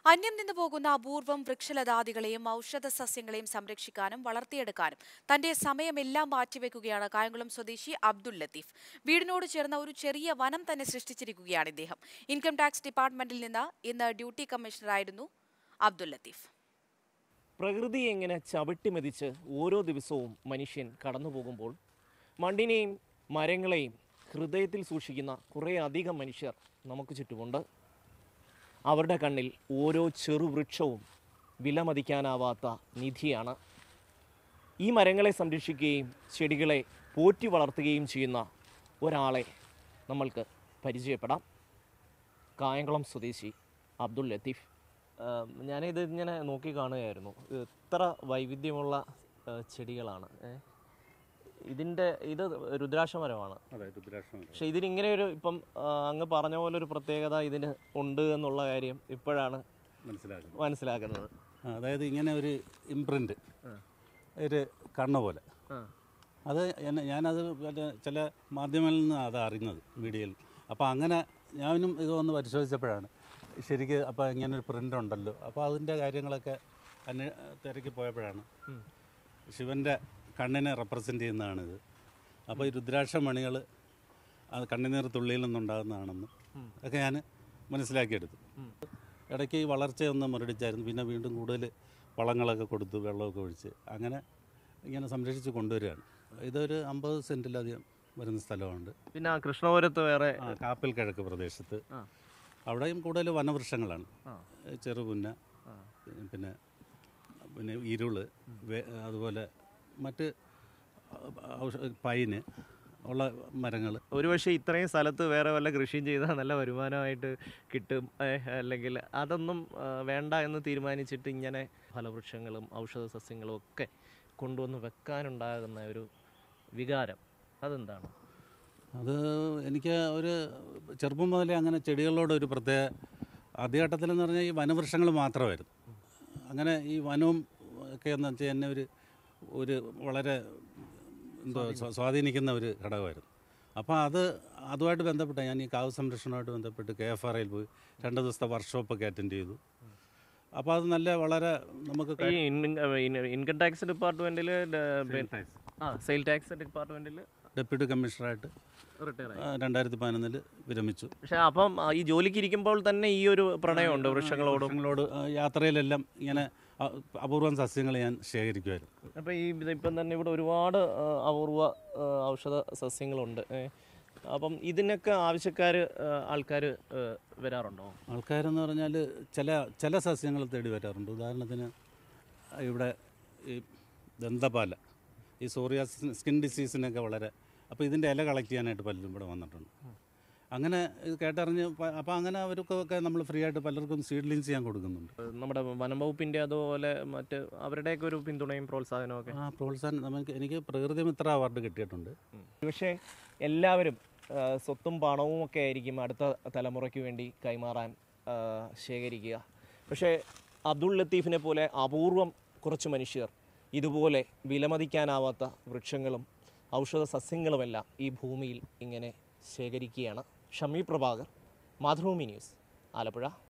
അന്യം നിന്നു പോകുന്ന അപൂർവം വൃക്ഷലതാദികളെയും ഔഷധ സസ്യങ്ങളെയും സംരക്ഷിക്കാനും വളർത്തിയെടുക്കാനും തന്റെ സമയമെല്ലാം മാറ്റിവെക്കുകയാണ് കായംകുളം സ്വദേശി അബ്ദുൾ ലത്തീഫ് വീടിനോട് ചേർന്ന ഒരു ചെറിയ വനം തന്നെ സൃഷ്ടിച്ചിരിക്കുകയാണ് ഇദ്ദേഹം ഇൻകം ടാക്സ് ഡിപ്പാർട്ട്മെന്റിൽ നിന്ന് ഇന്ന് ഡ്യൂട്ടി കമ്മീഷണറായിരുന്നു അബ്ദുൾ ലത്തീഫ് പ്രകൃതിയെ ഇങ്ങനെ ചവിട്ടിമെതിച്ച് ഓരോ ദിവസവും മനുഷ്യൻ കടന്നു പോകുമ്പോൾ മണ്ണിനെയും മരങ്ങളെയും ഹൃദയത്തിൽ സൂക്ഷിക്കുന്ന കുറേ അധികം മനുഷ്യർ നമുക്ക് ചുറ്റുമുണ്ട് അവരുടെ കണ്ണിൽ ഓരോ ചെറുവൃക്ഷവും വിലമതിക്കാനാവാത്ത നിധിയാണ് ഈ മരങ്ങളെ സംരക്ഷിക്കുകയും ചെടികളെ പോറ്റി വളർത്തുകയും ചെയ്യുന്ന ഒരാളെ നമ്മൾക്ക് പരിചയപ്പെടാം കായംകുളം സ്വദേശി അബ്ദുൾ ലത്തീഫ് ആം, ഞാനിത് ഇങ്ങനെ നോക്കി കാണുകയായിരുന്നു ഇത്ര വൈവിധ്യമുള്ള ആ, ചെടികളാണ് ഏ. ഇതിൻ്റെ ഇത് രുദ്രാക്ഷമരമാണ് അതെ രുദ്രാക്ഷം പക്ഷെ ഇതിനിങ്ങനെ ഒരു ഇപ്പം ആ, അങ്ങ് പറഞ്ഞ പോലെ ഒരു പ്രത്യേകത ഇതിന് ഉണ്ട് എന്നുള്ള കാര്യം ഇപ്പോഴാണ് മനസ്സിലാക്കുന്നു മനസ്സിലാക്കുന്നത് ആ, അതായത് ഇങ്ങനെ ഒരു ഇംപ്രിൻ്റ് ഒരു കണ്ണ് പോലെ ആ. അത് എന്നെ ഞാനത് മറ്റേ ചില മാധ്യമങ്ങളിൽ നിന്ന് അത് അറിയുന്നത് വീഡിയോയിൽ അപ്പോൾ അങ്ങനെ ഞാനും ഇത് ഒന്ന് പരിശോധിച്ചപ്പോഴാണ് ശരിക്ക് അപ്പോൾ ഇങ്ങനെ ഒരു പ്രിൻ്റ് ഉണ്ടല്ലോ അപ്പോൾ അതിൻ്റെ കാര്യങ്ങളൊക്കെ അന്വേ തിരക്കി പോയപ്പോഴാണ് ശിവൻ്റെ കണ്ണിനെ റെപ്രസെൻ്റ് ചെയ്യുന്നതാണിത് അപ്പോൾ ഈ രുദ്രാക്ഷ മണികൾ അത് കണ്ണുനീർ തുള്ളിയിൽ നിന്നുണ്ടാകുന്നതാണെന്ന് ഒക്കെ ഞാൻ മനസ്സിലാക്കിയെടുത്തു ഇടയ്ക്ക് ഈ വളർച്ചയൊന്ന് മുരടിച്ചായിരുന്നു പിന്നെ വീണ്ടും കൂടുതൽ വളങ്ങളൊക്കെ കൊടുത്തു വെള്ളമൊക്കെ ഒഴിച്ച് അങ്ങനെ ഇങ്ങനെ സംരക്ഷിച്ച് കൊണ്ടുവരികയാണ് ഇതൊരു അമ്പത് സെൻറ്റിലധികം വരുന്ന സ്ഥലമുണ്ട് പിന്നെ ആ കൃഷ്ണപുരത്ത് വേറെ ആ കാപ്പിൽ കിഴക്ക് പ്രദേശത്ത് ആ. അവിടെയും കൂടുതൽ വനവൃക്ഷങ്ങളാണ് ആ. ചെറുപുന്ന ആ. പിന്നെ പിന്നെ ഇരുള് വേ- അതുപോലെ മറ്റ് ഔഷ പൈന് ഉള്ള മരങ്ങൾ ഒരുപക്ഷെ ഇത്രയും സ്ഥലത്ത് വേറെ വല്ല കൃഷിയും ചെയ്താൽ നല്ല വരുമാനമായിട്ട് കിട്ടും ഏ, അല്ലെങ്കിൽ അതൊന്നും ആ, വേണ്ട എന്ന് തീരുമാനിച്ചിട്ട് ഇങ്ങനെ ഫലവൃക്ഷങ്ങളും ഔഷധ സസ്യങ്ങളും ഒക്കെ കൊണ്ടുവന്ന് വെക്കാനുണ്ടാകുന്ന ഒരു വികാരം അതെന്താണ് അത് എനിക്ക് ഒരു ചെറുപ്പം മുതലേ അങ്ങനെ ചെടികളോട് ഒരു പ്രത്യേക ആദ്യഘട്ടത്തിലെന്ന് പറഞ്ഞാൽ ഈ വനവൃക്ഷങ്ങൾ മാത്രമായിരുന്നു അങ്ങനെ ഈ വനവും ഒക്കെ എന്ന് വെച്ചാൽ എന്നെ ഒരു ഒരു വളരെ എന്തോ സ്വാ- സ്വാധീനിക്കുന്ന ഒരു ഘടകമായിരുന്നു അപ്പോൾ അത് അതുമായിട്ട് ബന്ധപ്പെട്ട ഞാൻ ഈ കാവ് സംരക്ഷണമായിട്ട് ബന്ധപ്പെട്ട് കെ എഫ് ആർ ഐയിൽ പോയി രണ്ട് ദിവസത്തെ വർക്ക്ഷോപ്പൊക്കെ അറ്റൻഡ് ചെയ്തു അപ്പോൾ അത് നല്ല വളരെ നമുക്ക് ഈ ഇൻകം ടാക്സ് ഡിപ്പാർട്ട്മെന്റിൽ ആ സെയിൽ ടാക്സ് ഡിപ്പാർട്ട്മെന്റിൽ ഡെപ്യൂട്ടി കമ്മീഷണറായിട്ട് റിട്ടയർ ആയി ആ, രണ്ടായിരത്തി പതിനൊന്നിൽ വിരമിച്ചു പക്ഷെ അപ്പം ആ, ഈ ജോലിക്ക് ഇരിക്കുമ്പോൾ തന്നെ ഈ ഒരു പ്രണയമുണ്ട് വൃക്ഷങ്ങളോടും വൃക്ഷങ്ങളോട് ആ, യാത്രയിലെല്ലാം ഇങ്ങനെ അ- അപൂർവം സസ്യങ്ങൾ ഞാൻ ശേഖരിക്കുമായിരുന്നു അപ്പോൾ ഈ ഇത് ഇപ്പം തന്നെ ഇവിടെ ഒരുപാട് ആ, അപൂർവ ആ, ഔഷധ സസ്യങ്ങളുണ്ട് ഏ. അപ്പം ഇതിനൊക്കെ ആവശ്യക്കാർ ആൾക്കാർ വരാറുണ്ടോ ആൾക്കാരെന്ന് പറഞ്ഞാൽ ചില ചില സസ്യങ്ങൾ തേടി വരാറുണ്ട് ഉദാഹരണത്തിന് ഇവിടെ ഈ ദന്തപാല ഈ സോറിയാസിന് സ്കിൻ ഡിസീസിനൊക്കെ വളരെ അപ്പോൾ ഇതിൻ്റെ ഇല കളക്ട് ചെയ്യാനായിട്ട് പലരും ഇവിടെ വന്നിട്ടുണ്ട് അങ്ങനെ ഇത് കേട്ടറിഞ്ഞ് അപ്പോൾ അങ്ങനെ അവർക്കൊക്കെ നമ്മൾ ഫ്രീ ആയിട്ട് പലർക്കും സീഡ്ലിങ്സ് ചെയ്യാൻ കൊടുക്കുന്നുണ്ട് നമ്മുടെ വനം വകുപ്പിൻ്റെ അതുപോലെ മറ്റ് അവരുടെയൊക്കെ ഒരു പിന്തുണയും പ്രോത്സാഹനവും ഒക്കെ ആ പ്രോത്സാഹനം നമുക്ക് എനിക്ക് പ്രകൃതി മിത്ര അവാർഡ് കിട്ടിയിട്ടുണ്ട് പക്ഷേ എല്ലാവരും ആ, സ്വത്തും പണവും ഒക്കെ ആയിരിക്കും അടുത്ത തലമുറയ്ക്ക് വേണ്ടി കൈമാറാൻ ആ, ശേഖരിക്കുക പക്ഷേ അബ്ദുൾ ലത്തീഫിനെ പോലെ അപൂർവം കുറച്ച് മനുഷ്യർ ഇതുപോലെ വിലമതിക്കാനാവാത്ത വൃക്ഷങ്ങളും ഔഷധ സസ്യങ്ങളുമെല്ലാം ഈ ഭൂമിയിൽ ഇങ്ങനെ ശേഖരിക്കുകയാണ് ഷമി പ്രഭാകർ മാതൃഭൂമി ന്യൂസ് ആലപ്പുഴ